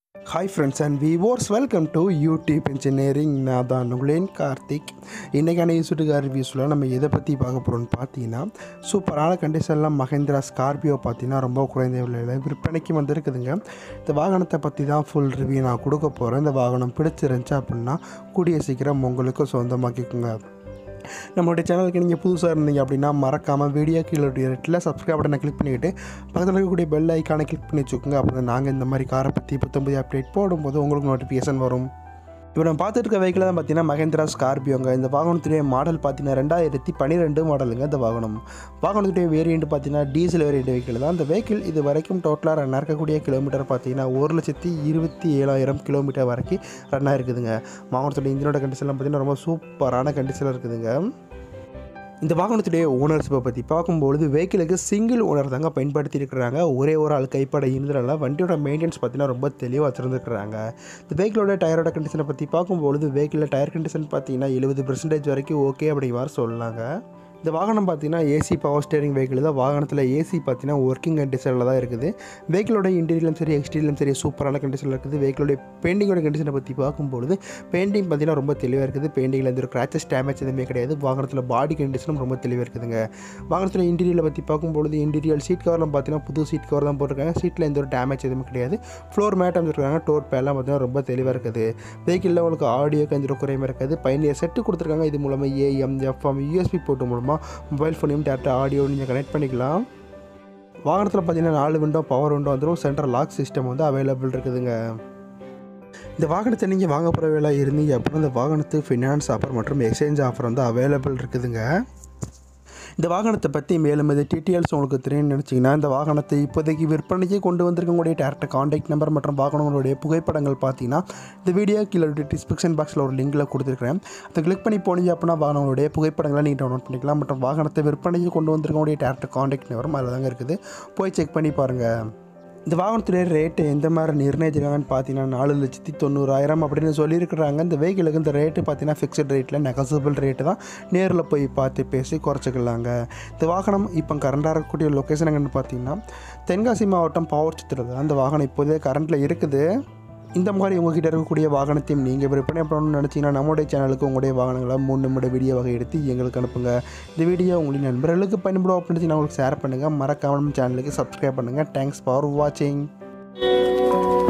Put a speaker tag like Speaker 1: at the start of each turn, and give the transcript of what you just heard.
Speaker 1: hi friends and viewers welcome to YouTube engineering நான் தான் உங்களேன் கார்த்திக் இன்றைக்கான யூசுட்டுக்கார் ரிவ்யூஸில் நம்ம எதை பற்றி பார்க்க போகிறோம்னு பார்த்தீங்கன்னா சூப்பரான கண்டிஷனில் மஹேந்திரா ஸ்கார்பியோ பார்த்தீங்கன்னா ரொம்ப குறைந்த விலையில் விற்பனைக்கு வந்திருக்குதுங்க இந்த வாகனத்தை பற்றி தான் ஃபுல் ரிவ்யூ நான் கொடுக்க போகிறேன் இந்த வாகனம் பிடிச்சிருந்துச்சு அப்படின்னா கூடிய சீக்கிரம் உங்களுக்கு சொந்தமாக்கிக்கோங்க நம்மளுடைய சேனலுக்கு நீங்கள் புதுசாக இருந்தீங்க அப்படின்னா மறக்காமல் வீடியோ கீழே ரெட்டில் சப்ஸ்கிரைப் பட்டனை கிளிக் பண்ணிவிட்டு பக்கத்தில் இருக்கக்கூடிய பெல் ஐக்கானை கிளிக் பண்ணி வச்சுக்கோங்க அப்போ நாங்கள் இந்த மாதிரி காரை பற்றி புத்தம்புது அப்டேட் போடும்போது உங்களுக்கு நோட்டிஃபிகேஷன் வரும் இப்போ நம்ம பார்த்துட்டு இருக்க வெஹிக்கிள் தான் பார்த்தீங்கன்னா மகேந்திரா ஸ்கார்பியோங்க இந்த வாகனத்துடைய மாடல் பார்த்தீங்கன்னா ரெண்டாயிரத்தி பன்னிரெண்டு மாடலுங்க இந்த வாகனம் வாகனத்துடைய வேரியண்ட் பார்த்தீங்கன்னா டீசல் வேரியண்ட் வெஹிக்கிள் தான் இந்த வெஹிக்கிள் இது வரைக்கும் டோட்டலாக ரன் இருக்கக்கூடிய கிலோமீட்டர் பார்த்தீங்கன்னா ஒரு லட்சத்தி இருபத்தி ஏழாயிரம் கிலோமீட்டர் வரைக்கும் ரன் ஆயிருக்குதுங்க வாகனத்துடைய இன்ஜினோட கண்டிஷன்லாம் பார்த்தீங்கன்னா ரொம்ப சூப்பரான கண்டிஷனில் இருக்குதுங்க இந்த வாகனத்துடைய ஓனர்ஷிப்பை பற்றி பார்க்கும்பொழுது வெஹிக்கிளுக்கு சிங்கிள் ஓனர் தாங்க பயன்படுத்தி இருக்கிறாங்க ஒரே ஒரு ஆள் கைப்பட இருந்தனால வண்டியோட மெயின்டெனன்ஸ் பார்த்தீங்கன்னா ரொம்ப தெளிவாக வச்சுருந்துருக்குறாங்க இந்த வெஹிக்கிளோட டயரோட கண்டிஷனை பற்றி பார்க்கும்பொழுது வெஹிக்கிளில் டயர் கண்டிஷன் பார்த்தீங்கன்னா எழுபது பெர்சன்டேஜ் வரைக்கும் ஓகே அப்படிங்கிற மாதிரி சொல்லலாங்க இந்த வாகனம் பார்த்தீங்கன்னா ஏசி பவர் ஸ்டேரிங் வெஹிக்கிள் தான் வாகனத்தில் ஏசி பார்த்தீங்கன்னா ஒர்க்கிங் கண்டிஷனில் தான் இருக்குது வெஹிக்கிளோட இன்டீரியலும் சரி எக்ஸ்டீரியலும் சரி சூப்பரான கண்டிஷனில் இருக்குது வெஹிக்கிளோட பெயிண்டிங்கோட கண்டிஷனை பற்றி பார்க்கும்பொழுது பெயிண்டிங் பார்த்தீங்கன்னா ரொம்ப தெளிவாக இருக்குது பெயிண்டிங்கில் எந்த ஒரு கிராச்சஸ் டேமேஜ் எதுவுமே கிடையாது வாகனத்தில் பாடி கண்டிஷனும் ரொம்ப தெளிவாக இருக்குதுங்க வாகனத்தில் இன்டீரியலை பற்றி பார்க்கும்பொழுது இன்டீரியல் சீட் கவர்லாம் பார்த்தீங்கன்னா புது சீட் கவர் தான் போட்டிருக்காங்க சீட்டில் எந்த ஒரு டேமேஜ் எதுவுமே கிடையாது ஃப்ளோர் மேட் அமைச்சிருக்காங்க டோர் பேலாம் பார்த்தீங்கன்னா ரொம்ப தெளிவாக இருக்குது வெஹிக்கிளில் உங்களுக்கு ஆடியோக்கு எந்த ஒரு குறையுமே இருக்காது பயணிய செட்டு கொடுத்துருக்காங்க இது மூலமாக ஏஎம் எஃப்எம் யூஎஸ்பி போட்டு மூலமாக மொபைல் ஃபோனையும் டேரெக்டாக ஆடியோ நீங்கள் கனெக்ட் பண்ணிக்கலாம் வாகனத்தில் பார்த்தீங்கன்னா நாலு விண்டோ பவர் விண்டோ வந்துடும் சென்ட்ரல் லாக் சிஸ்டம் வந்து அவைலபிள் இருக்குதுங்க இந்த வாகனத்தை நீங்கள் வாங்க போகிற வேலை இருந்தீங்க அப்படின்னா இந்த வாகனத்துக்கு ஃபினான்ஸ் ஆஃபர் மற்றும் எக்ஸ்சேஞ்ச் ஆஃபர் வந்து அவைலபிள் இருக்குதுங்க இந்த வாகனத்தை பற்றி மேலும் இது டீட்டெயில்ஸ் உங்களுக்கு தெரியும்னு நினச்சிங்கன்னா இந்த வாகனத்தை இப்போதைக்கு விற்பனைக்கு கொண்டு வந்திருக்கக்கூடிய டேரக்ட் காண்டாக்ட் நம்பர் மற்றும் வாகனங்களுடைய புகைப்படங்கள் பார்த்தீங்கன்னா இந்த வீடியோ கீழே டிஸ்கிரிப்ஷன் பாக்ஸில் ஒரு லிங்கில் கொடுத்துருக்கிறேன் அதை கிளிக் பண்ணி போனீங்க அப்படின்னா வாகனங்களுடைய புகைப்படங்களை நீங்கள் டவுன்லோட் பண்ணிக்கலாம் மற்றும் வாகனத்தை விற்பனைக்கு கொண்டு வந்திருக்கக்கூடிய டேரக்ட் காண்டாக்ட் நம்பரும் அதில் தாங்க இருக்குது போய் செக் பண்ணி பாருங்கள் இந்த வாகனத்துடைய ரேட்டு எந்த மாதிரி நிர்ணயிச்சிருக்காங்கன்னு பார்த்தீங்கன்னா நாலு லட்சத்தி தொண்ணூறாயிரம் அப்படின்னு சொல்லியிருக்கிறாங்க இந்த வெஹிக்கிளுக்கு இந்த ரேட்டு பார்த்தீங்கன்னா ஃபிக்ஸட் ரேட்டில் நெகசபிள் ரேட்டு தான் நேரில் போய் பார்த்து பேசி குறைச்சிக்கலாங்க இந்த வாகனம் இப்போ கரண்டாக இருக்கக்கூடிய லொக்கேஷன் எங்கன்னு பார்த்தீங்கன்னா தென்காசி மாவட்டம் பாவர் சித்திரத்தில் அந்த வாகனம் இப்போதே கரண்ட்டில் இருக்குது இந்த மாதிரி உங்ககிட்ட இருக்கக்கூடிய வாகனத்தையும் நீங்கள் விற்பனை பண்ணணும்னு நினச்சிங்கன்னா நம்மளுடைய சேனலுக்கு உங்களுடைய வாகனங்களை மூணு நிமிட வீடியோ வகை எடுத்து எங்களுக்கு அனுப்புங்க இந்த வீடியோ உங்களுடைய நண்பர்களுக்கு பயன்படும் அப்படின்னு உங்களுக்கு ஷேர் பண்ணுங்கள் மறக்காம நம்ம சேனலுக்கு சப்ஸ்கிரைப் பண்ணுங்கள் தேங்க்ஸ் ஃபார் வாட்சிங்